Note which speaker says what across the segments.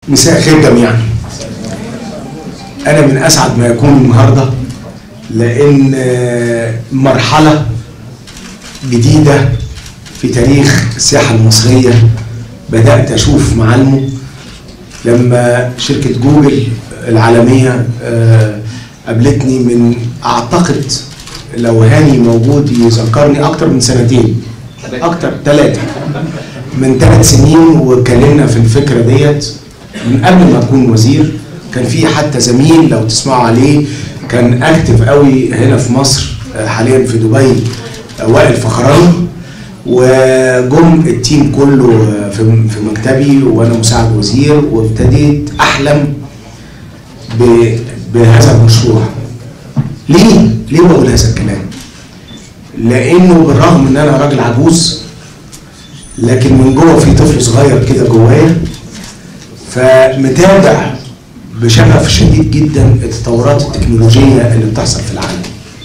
Speaker 1: مساء الخير جميعا انا من اسعد ما يكون النهارده لان مرحله جديده في تاريخ السياحه المصريه بدات اشوف معالمه لما شركه جوجل العالميه قابلتني من اعتقد لو هاني موجود يذكرني اكتر من سنتين اكتر ثلاثه من ثلاث سنين واتكلمنا في الفكره ديت من قبل ما اكون وزير كان في حتى زميل لو تسمعوا عليه كان اكتف قوي هنا في مصر حاليا في دبي وائل فخراني وجم التيم كله في في مكتبي وانا مساعد وزير وابتديت احلم بهذا المشروع ليه؟ ليه بقول هذا الكلام؟ لانه بالرغم ان انا راجل عجوز لكن من جوه في طفل صغير كده جوايا فمتابع بشغف شديد جدا التطورات التكنولوجيه اللي بتحصل في العالم.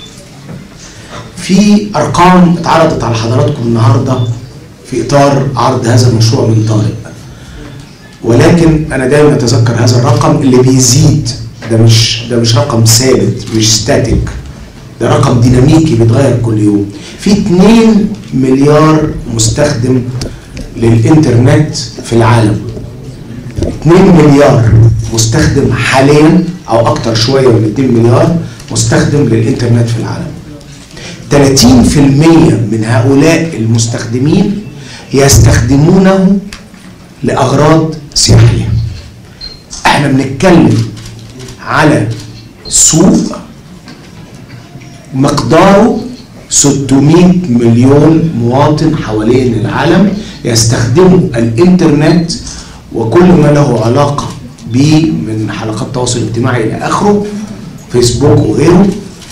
Speaker 1: في ارقام اتعرضت على حضراتكم النهارده في اطار عرض هذا المشروع من طارق. ولكن انا دايما اتذكر هذا الرقم اللي بيزيد ده مش ده مش رقم ثابت مش ستاتيك ده رقم ديناميكي بيتغير كل يوم. في 2 مليار مستخدم للانترنت في العالم 2 مليار مستخدم حاليا او اكتر شويه من 2 مليار مستخدم للانترنت في العالم 30% من هؤلاء المستخدمين يستخدمونه لاغراض سياحيه احنا بنتكلم على سوق مقداره 600 مليون مواطن حوالين العالم يستخدموا الانترنت وكل ما له علاقة به من حلقات التواصل الاجتماعي إلى آخره فيسبوك وغيره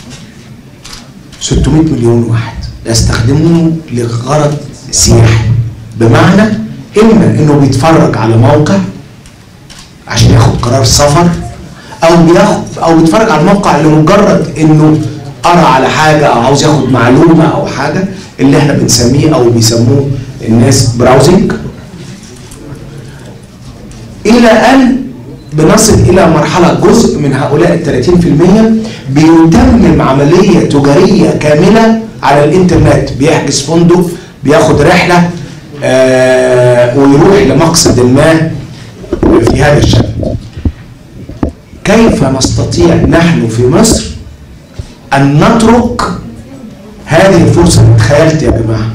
Speaker 1: 600 مليون واحد يستخدمونه لغرض سياحي بمعنى إما إنه بيتفرج على موقع عشان ياخد قرار سفر أو بياخد أو بيتفرج على الموقع لمجرد إنه قرا على حاجة أو عاوز ياخد معلومة أو حاجة اللي إحنا بنسميه أو بيسموه الناس براوزنج الى ان بنصل الى مرحله جزء من هؤلاء ال 30% بيتمم عمليه تجاريه كامله على الانترنت بيحجز فندق بياخد رحله آه ويروح لمقصد ما في هذا الشكل كيف نستطيع نحن في مصر ان نترك هذه الفرصه تخيلت يا جماعه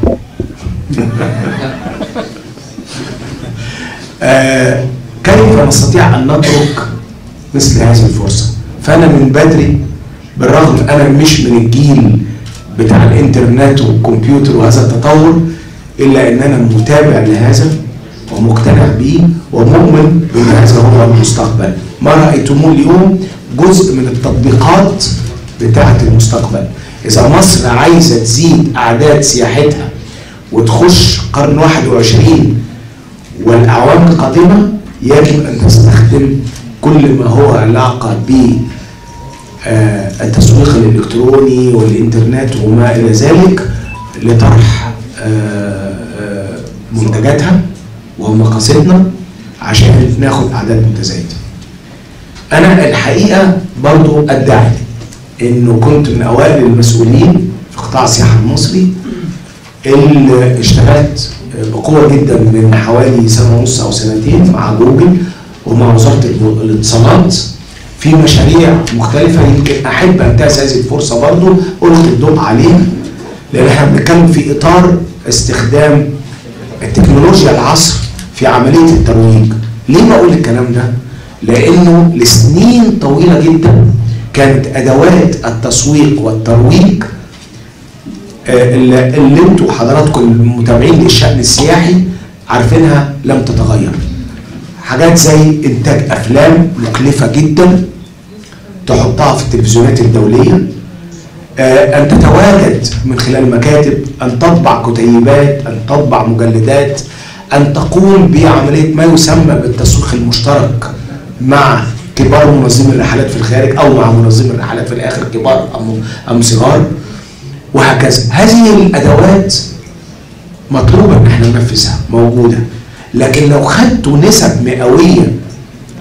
Speaker 1: آه كيف نستطيع ان نترك مثل هذه الفرصه فانا من بدري بالرغم انا مش من الجيل بتاع الانترنت والكمبيوتر وهذا التطور الا ان انا متابع لهذا ومقتنع به ومؤمن بان هذا هو المستقبل ما رايتموه اليوم جزء من التطبيقات بتاعه المستقبل اذا مصر عايزه تزيد اعداد سياحتها وتخش قرن 21 والاعوام القادمه يجب ان تستخدم كل ما هو علاقه ب التسويق الالكتروني والانترنت وما الى ذلك لطرح منتجاتها ومقاصدنا عشان ناخد اعداد متزايده. انا الحقيقه برضو ادعي انه كنت من اوائل المسؤولين في قطاع السياحه المصري اللي اشتغلت بقوه جدا من حوالي سنه ونص او سنتين مع جوجل ومع وزاره الاتصالات في مشاريع مختلفه يمكن احب انتهز هذه الفرصه برضو القي الضوء عليها لان احنا بنتكلم في اطار استخدام التكنولوجيا العصر في عمليه الترويج. ليه بقول الكلام ده؟ لانه لسنين طويله جدا كانت ادوات التسويق والترويج اللي, اللي انتوا حضراتكم المتابعين للشأن السياحي عارفينها لم تتغير حاجات زي انتاج افلام مكلفة جدا تحطها في التلفزيونات الدولية آه ان تتواجد من خلال مكاتب ان تطبع كتيبات ان تطبع مجلدات ان تقوم بعملية ما يسمى بالتسويق المشترك مع كبار منظمي الرحلات في الخارج او مع منظمي الرحلات في الاخر كبار ام صغار وهكذا هذه الادوات مطلوبه ان احنا ننفذها موجوده لكن لو خدتوا نسب مئويه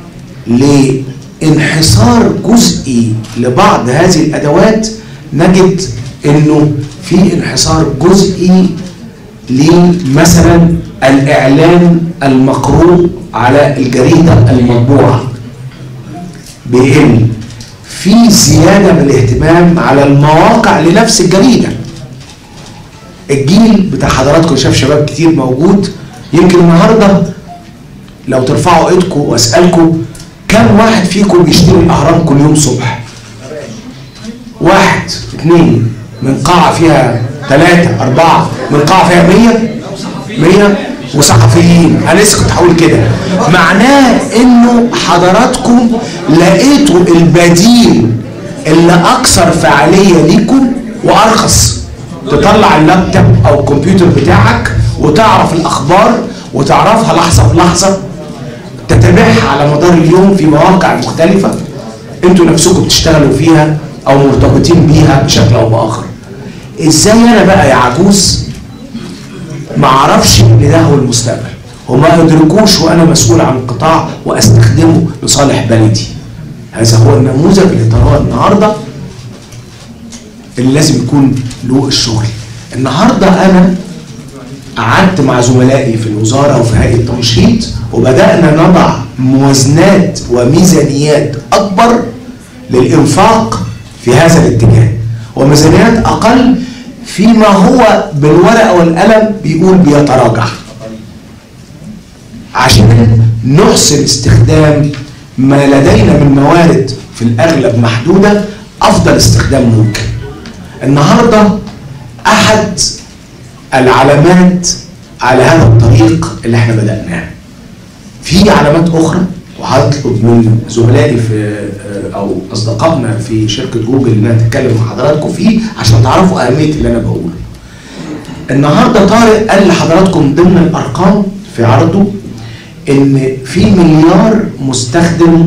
Speaker 1: لانحصار جزئي لبعض هذه الادوات نجد انه في انحصار جزئي لمثلا الاعلان المقروء على الجريده المطبوعه بيقل في زياده بالاهتمام على المواقع لنفس الجريده الجيل بتاع حضراتكم شاف شباب كتير موجود يمكن النهارده لو ترفعوا ايدكم واسالكم كم واحد فيكم بيشتري الاهرام كل يوم صبح واحد اثنين من قاعة فيها ثلاثة أربعة من قاعة فيها مية مية وصحفيين أنا لسه كنت هقول كده معناه إنه حضراتكم لقيتوا البديل اللي أكثر فعالية ليكم وأرخص تطلع اللابتوب أو الكمبيوتر بتاعك وتعرف الأخبار وتعرفها لحظة بلحظة تتابعها على مدار اليوم في مواقع مختلفة انتوا نفسكم بتشتغلوا فيها او مرتبطين بيها بشكل او باخر ازاي انا بقى يا عجوز ما اعرفش ان ده هو المستقبل وما ادركوش وانا مسؤول عن القطاع واستخدمه لصالح بلدي هذا هو النموذج اللي تراه النهارده اللي لازم يكون له الشغل النهارده انا قعدت مع زملائي في الوزاره وفي هيئه التنشيط وبدانا نضع موازنات وميزانيات اكبر للانفاق في هذا الاتجاه وميزانيات اقل فيما هو بالورقه والقلم بيقول بيتراجع عشان نحسن استخدام ما لدينا من موارد في الاغلب محدوده افضل استخدام ممكن النهارده احد العلامات على هذا الطريق اللي احنا بدأناه في علامات أخرى وهطلب من زملائي في أو أصدقائنا في شركة جوجل إنها تتكلم مع حضراتكم فيه عشان تعرفوا أهمية اللي أنا بقوله. النهارده طارق قال لحضراتكم ضمن الأرقام في عرضه إن في مليار مستخدم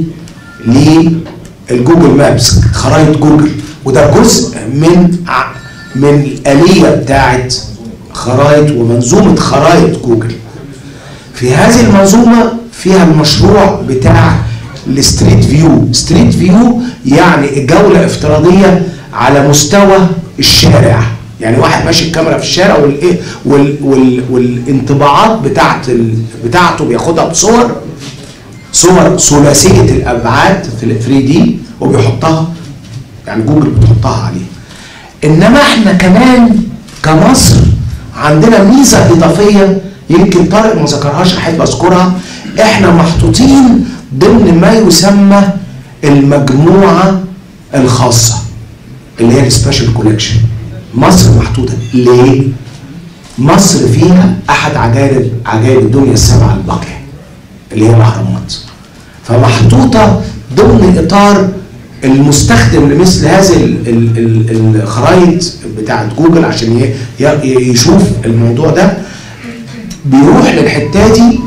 Speaker 1: للجوجل مابس خرائط جوجل وده جزء من من الآلية بتاعت خرائط ومنظومة خرائط جوجل في هذه المنظومة فيها المشروع بتاع الستريت فيو ستريت فيو يعني جولة افتراضية على مستوى الشارع يعني واحد ماشي الكاميرا في الشارع والايه وال وال والانطباعات بتاعت ال بتاعته بياخدها بصور صور ثلاثيه الابعاد في ال 3 دي وبيحطها يعني جوجل بتحطها عليه انما احنا كمان كمصر عندنا ميزه اضافيه يمكن طارق ما ذكرهاش احب اذكرها احنا محطوطين ضمن ما يسمى المجموعه الخاصه اللي هي السبيشال كولكشن مصر محطوطه ليه؟ مصر فيها احد عجائب عجائب الدنيا السبعه الباقيه اللي هي الاهرامات فمحطوطه ضمن اطار المستخدم لمثل هذه الخرائط بتاعت جوجل عشان يشوف الموضوع ده بيروح للحته دي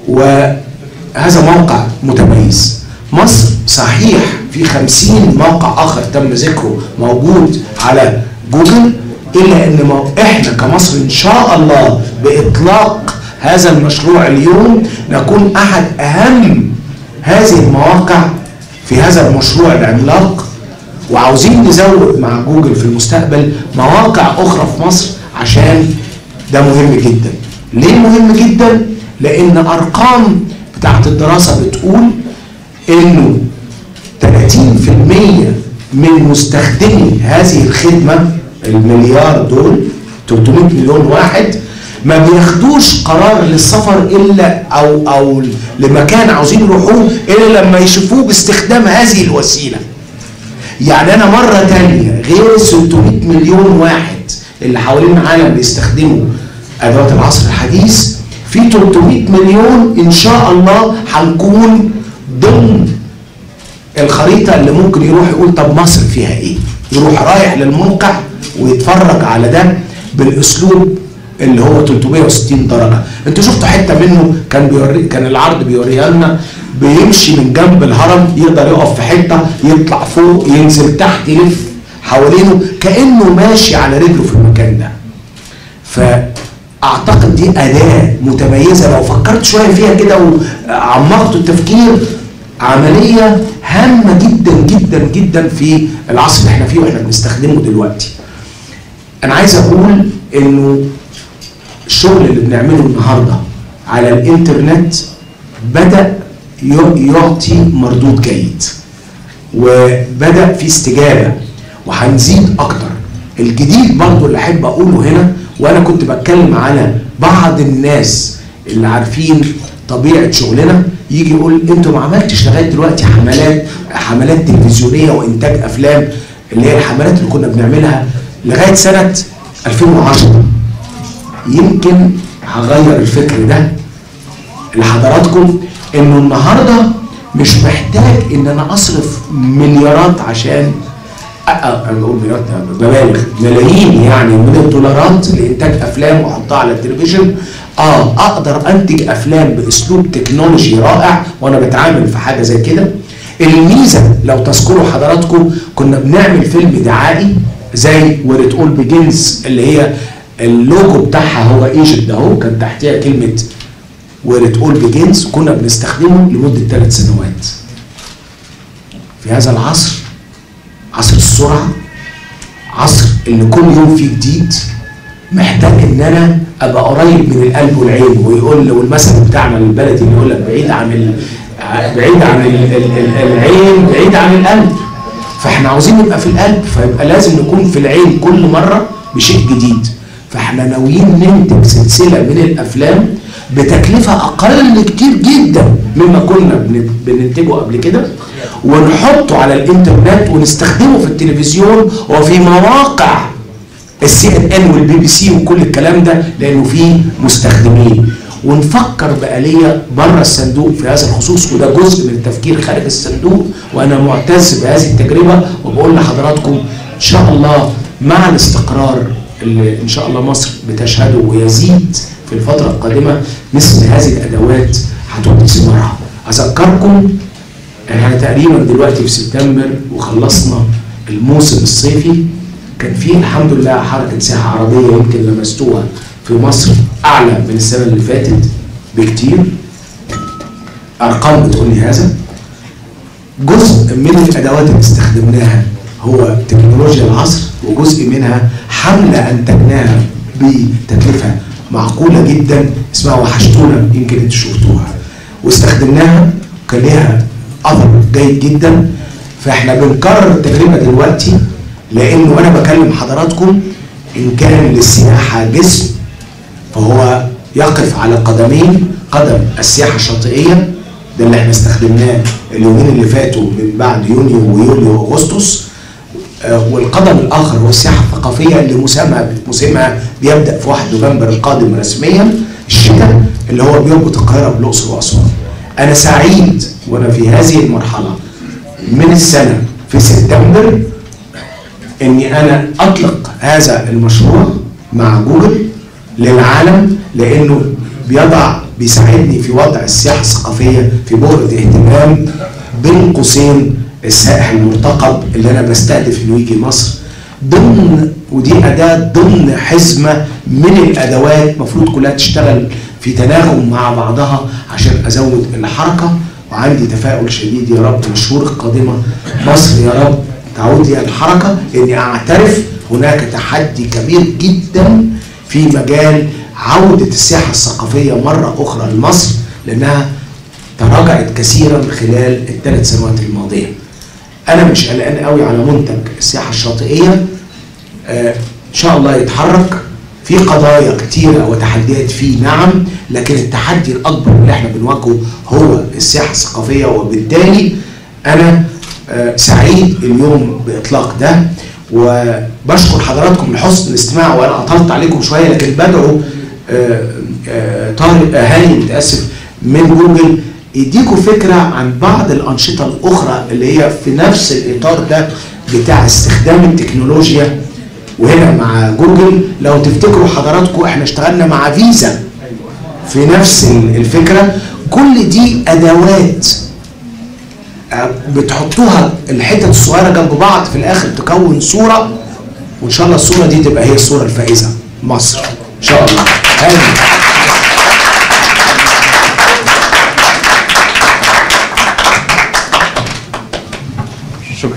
Speaker 1: وهذا موقع متميز مصر صحيح في خمسين موقع اخر تم ذكره موجود على جوجل الا ان احنا كمصر ان شاء الله باطلاق هذا المشروع اليوم نكون احد اهم هذه المواقع في هذا المشروع العملاق وعاوزين نزود مع جوجل في المستقبل مواقع اخرى في مصر عشان ده مهم جدا ليه مهم جدا لان ارقام بتاعت الدراسه بتقول انه 30% من مستخدمي هذه الخدمه المليار دول 300 مليون واحد ما بياخدوش قرار للسفر الا او او لمكان عاوزين يروحوه الا لما يشوفوه باستخدام هذه الوسيله. يعني انا مره تانية غير 600 مليون واحد اللي حوالين العالم بيستخدموا ادوات العصر الحديث في 300 مليون ان شاء الله هنكون ضمن الخريطه اللي ممكن يروح يقول طب مصر فيها ايه؟ يروح رايح للموقع ويتفرج على ده بالاسلوب اللي هو 360 درجه انتوا شفتوا حته منه كان بيوري كان العرض بيوريها لنا بيمشي من جنب الهرم يقدر يقف في حته يطلع فوق ينزل تحت يلف حوالينه كانه ماشي على رجله في المكان ده فاعتقد دي اداه متميزه لو فكرت شويه فيها كده وعمقت التفكير عمليه هامه جدا جدا جدا في العصر اللي احنا فيه واحنا بنستخدمه دلوقتي انا عايز اقول انه الشغل اللي بنعمله النهارده على الانترنت بدا ي- يعطي مردود جيد وبدا في استجابه وهنزيد اكتر الجديد برضو اللي احب اقوله هنا وانا كنت بتكلم على بعض الناس اللي عارفين طبيعه شغلنا يجي يقول انتوا ما عملتش لغايه دلوقتي حملات حملات تلفزيونيه وانتاج افلام اللي هي الحملات اللي كنا بنعملها لغايه سنه 2010 يمكن هغير الفكر ده لحضراتكم انه النهارده مش محتاج ان انا اصرف مليارات عشان أ- أ- انا بقول مليارات ببالغ ملايين يعني من الدولارات لانتاج افلام واحطها على التلفزيون اه اقدر انتج افلام باسلوب تكنولوجي رائع وانا بتعامل في حاجه زي كده الميزه لو تذكروا حضراتكم كنا بنعمل فيلم دعائي زي وير ات اول بيجنز اللي هي اللوجو بتاعها هو ايجيبت اهو كان تحتها كلمه وير ات اول بيجنز كنا بنستخدمه لمده ثلاث سنوات في هذا العصر عصر السرعه عصر اللي كل يوم فيه جديد محتاج ان انا ابقى قريب من القلب والعين ويقول والمثل بتاعنا البلدي اللي يقول لك بعيد عن ال... بعيد عن ال... ال... ال... العين بعيد عن القلب فاحنا عاوزين نبقى في القلب فيبقى لازم نكون في العين كل مره بشيء جديد فاحنا ناويين ننتج سلسله من الافلام بتكلفه اقل كتير جدا مما كنا بن- بننتجه قبل كده ونحطه على الانترنت ونستخدمه في التلفزيون وفي مواقع السي ان ان والبي بي سي وكل الكلام ده لانه فيه مستخدمين ونفكر بآلية بره الصندوق في هذا الخصوص وده جزء من التفكير خارج الصندوق وانا معتز بهذه التجربه وبقول لحضراتكم ان شاء الله مع الاستقرار اللي ان شاء الله مصر بتشهده ويزيد في الفتره القادمه مثل هذه الادوات هتؤتي ثمارها اذكركم احنا تقريبا دلوقتي في سبتمبر وخلصنا الموسم الصيفي كان في الحمد لله حركه سياحه عربيه يمكن لمستوها في مصر اعلى من السنه اللي فاتت بكتير ارقام بتقول لي هذا جزء من الادوات اللي استخدمناها هو تكنولوجيا العصر وجزء منها حمله انتجناها بتكلفه معقوله جدا اسمها وحشتونا يمكن انتوا شفتوها واستخدمناها وكان ليها اثر جيد جدا فاحنا بنكرر التجربه دلوقتي لانه وانا بكلم حضراتكم ان كان للسياحه جسم فهو يقف على قدمين قدم السياحه الشاطئيه ده اللي احنا استخدمناه اليومين اللي فاتوا من بعد يونيو ويوليو واغسطس آه، والقدم الاخر هو السياحه الثقافيه اللي موسمها موسمها بيبدا في 1 نوفمبر القادم رسميا الشتاء اللي هو بيربط القاهره بالاقصر واسوان. انا سعيد وانا في هذه المرحله من السنه في سبتمبر اني انا اطلق هذا المشروع مع جوجل للعالم لانه بيضع بيساعدني في وضع السياحه الثقافيه في بؤره اهتمام بين قوسين السائح المرتقب اللي انا بستهدف انه يجي مصر ضمن ودي اداه ضمن حزمه من الادوات المفروض كلها تشتغل في تناغم مع بعضها عشان ازود الحركه وعندي تفاؤل شديد يا رب الشهور القادمه مصر يا رب تعود لي الحركه اني اعترف هناك تحدي كبير جدا في مجال عوده السياحه الثقافيه مره اخرى لمصر لانها تراجعت كثيرا خلال الثلاث سنوات الماضيه. انا مش قلقان قوي على منتج السياحه الشاطئيه آه ان شاء الله يتحرك في قضايا كتيرة وتحديات فيه نعم لكن التحدي الأكبر اللي احنا بنواجهه هو السياحة الثقافية وبالتالي أنا آه، سعيد اليوم بإطلاق ده وبشكر حضراتكم لحسن الاستماع وأنا أطلت عليكم شوية لكن بدعو آه، آه، طارق آه، هاني متأسف من جوجل يديكوا فكرة عن بعض الأنشطة الأخرى اللي هي في نفس الإطار ده بتاع استخدام التكنولوجيا وهنا مع جوجل لو تفتكروا حضراتكم احنا اشتغلنا مع فيزا في نفس الفكره كل دي ادوات آه، بتحطوها الحتت الصغيره جنب بعض في الاخر تكون صوره وان شاء الله الصوره دي تبقى هي الصوره الفائزه مصر ان شاء الله هاني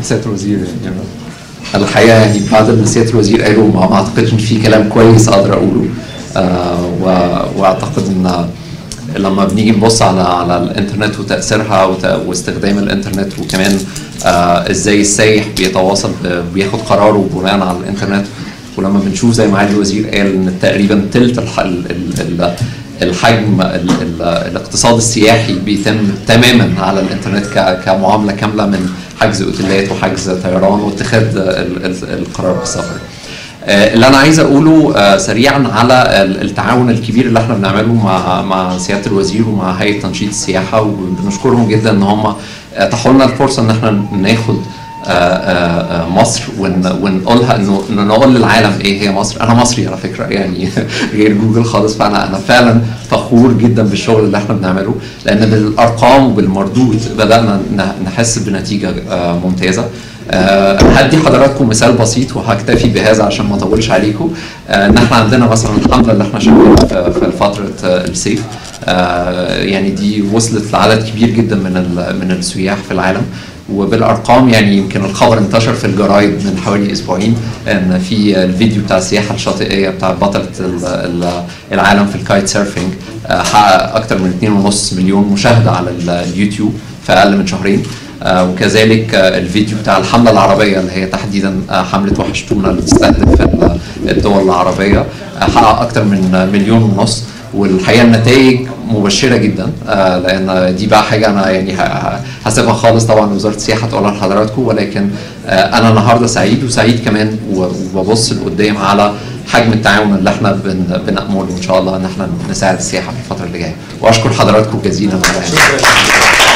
Speaker 2: سياده الوزير يعني الحقيقه يعني بعد اللي سياده الوزير قاله ما ما اعتقدش ان في كلام كويس اقدر اقوله آه و- واعتقد ان لما بنيجي نبص على على الانترنت وتاثيرها وت- واستخدام الانترنت وكمان آه ازاي السايح بيتواصل ب- بياخد قراره بناء على الانترنت ولما بنشوف زي ما معالي الوزير قال ان تقريبا تلت الح- ال- ال- ال- الحجم ال- ال- الاقتصاد السياحي بيتم تماما على الانترنت ك- كمعامله كامله من حجز اوتيلات وحجز طيران واتخاذ ال- ال- القرار بالسفر. آه، اللي انا عايز اقوله آه، سريعا على ال- التعاون الكبير اللي احنا بنعمله مع مع سياده الوزير ومع هيئه تنشيط السياحه وبنشكرهم جدا ان هم اتاحوا لنا الفرصه ان احنا ناخد آه، آه، آه، مصر ون- ونقولها انه إنه نقول للعالم ايه هي مصر انا مصري على فكره يعني غير جوجل خالص فانا انا فعلا فخور جدا بالشغل اللي احنا بنعمله لان بالارقام وبالمردود بدانا ن- نحس بنتيجه آه، ممتازه آه، هدي حضراتكم مثال بسيط وهكتفي بهذا عشان ما اطولش عليكم آه، ان احنا عندنا مثلا الحمله اللي احنا شغالين في في فتره آه، الصيف آه، يعني دي وصلت لعدد كبير جدا من ال- من السياح في العالم وبالارقام يعني يمكن الخبر انتشر في الجرايد من حوالي اسبوعين ان في الفيديو بتاع السياحه الشاطئيه بتاع بطله ال- ال- العالم في الكايت سيرفنج آه، حقق اكثر من 2.5 مليون مشاهده على ال- اليوتيوب في اقل من شهرين آه، وكذلك آه، الفيديو بتاع الحمله العربيه اللي هي تحديدا آه، حمله وحشتونا اللي بتستهدف ال- الدول العربيه آه، حقق اكثر من مليون ونص والحقيقه النتائج مبشره جدا آه، لان دي بقى حاجه انا يعني ه- ه- هسيبها خالص طبعا وزاره السياحه تقولها لحضراتكم ولكن آه، انا النهارده سعيد وسعيد كمان و- وببص لقدام على حجم التعاون اللي احنا بن- بنأمله ان شاء الله ان احنا نساعد السياحه في الفتره اللي جايه واشكر حضراتكم جزيلا على هذا